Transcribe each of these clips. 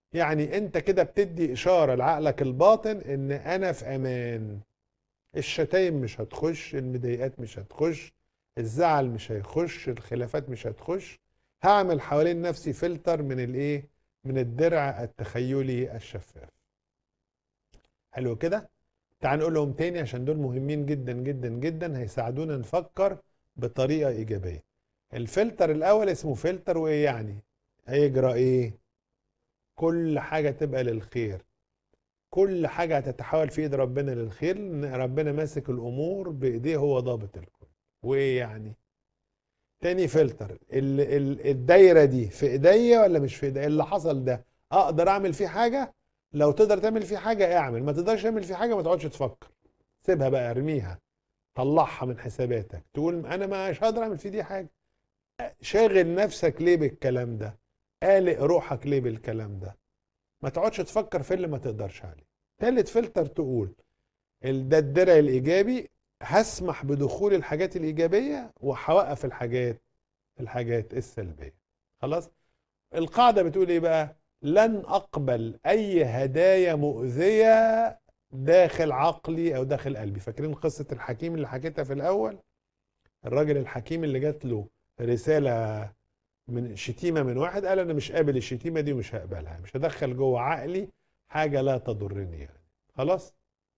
يعني انت كده بتدي اشاره لعقلك الباطن ان انا في امان الشتايم مش هتخش المضايقات مش هتخش الزعل مش هيخش الخلافات مش هتخش هعمل حوالين نفسي فلتر من الايه من الدرع التخيلي الشفاف حلو كده تعال نقولهم تاني عشان دول مهمين جدا جدا جدا هيساعدونا نفكر بطريقه ايجابيه الفلتر الاول اسمه فلتر وايه يعني هيجرى ايه كل حاجه تبقى للخير كل حاجه هتتحول في ايد ربنا للخير لان ربنا ماسك الامور بايديه هو ضابط الكل وايه يعني تاني فلتر ال ال الدايره دي في ايديا ولا مش في ايديا اللي حصل ده اقدر اعمل فيه حاجه لو تقدر تعمل فيه حاجه اعمل ما تقدرش تعمل فيه حاجه ما تقعدش تفكر سيبها بقى ارميها طلعها من حساباتك تقول انا مش هقدر اعمل في دي حاجه شاغل نفسك ليه بالكلام ده قالق روحك ليه بالكلام ده ما تقعدش تفكر في اللي ما تقدرش عليه تالت فلتر تقول ال- ده الدرع الايجابي هسمح بدخول الحاجات الايجابيه وهوقف الحاجات الحاجات السلبيه خلاص القاعده بتقول ايه بقى لن اقبل اي هدايا مؤذيه داخل عقلي او داخل قلبي فاكرين قصه الحكيم اللي حكيتها في الاول الراجل الحكيم اللي جات له رساله من شتيمه من واحد قال انا مش قابل الشتيمه دي ومش هقبلها مش هدخل جوه عقلي حاجه لا تضرني يعني خلاص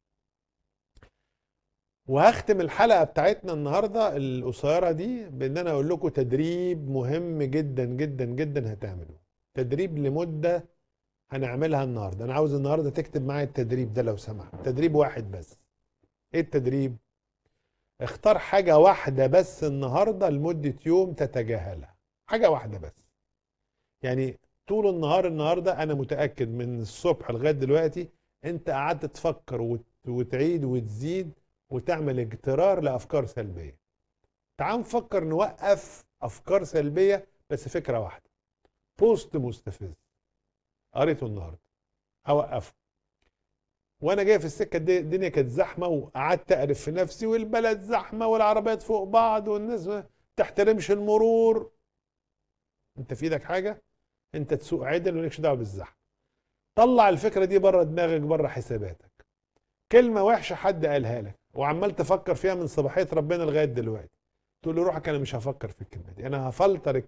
وهختم الحلقه بتاعتنا النهارده القصيره دي بان انا اقول لكم تدريب مهم جدا جدا جدا هتعملوه تدريب لمده هنعملها النهارده انا عاوز النهارده تكتب معايا التدريب ده لو سمحت تدريب واحد بس ايه التدريب اختار حاجه واحده بس النهارده لمده يوم تتجاهلها حاجه واحده بس يعني طول النهار النهارده انا متاكد من الصبح لغايه دلوقتي انت قعدت تفكر وت- وتعيد وتزيد وتعمل اجترار لافكار سلبيه تعال نفكر نوقف افكار سلبيه بس فكره واحده بوست مستفز قريته النهارده هوقفه وانا جاي في السكه دي الدنيا كانت زحمه وقعدت اقرف في نفسي والبلد زحمه والعربيات فوق بعض والناس ما تحترمش المرور انت في ايدك حاجه انت تسوق عدل ومالكش دعوه بالزحمه طلع الفكره دي بره دماغك بره حساباتك كلمه وحشه حد قالها لك وعمال تفكر فيها من صباحيه ربنا لغايه دلوقتي تقول له روحك انا مش هفكر في الكلمه دي انا هفلتر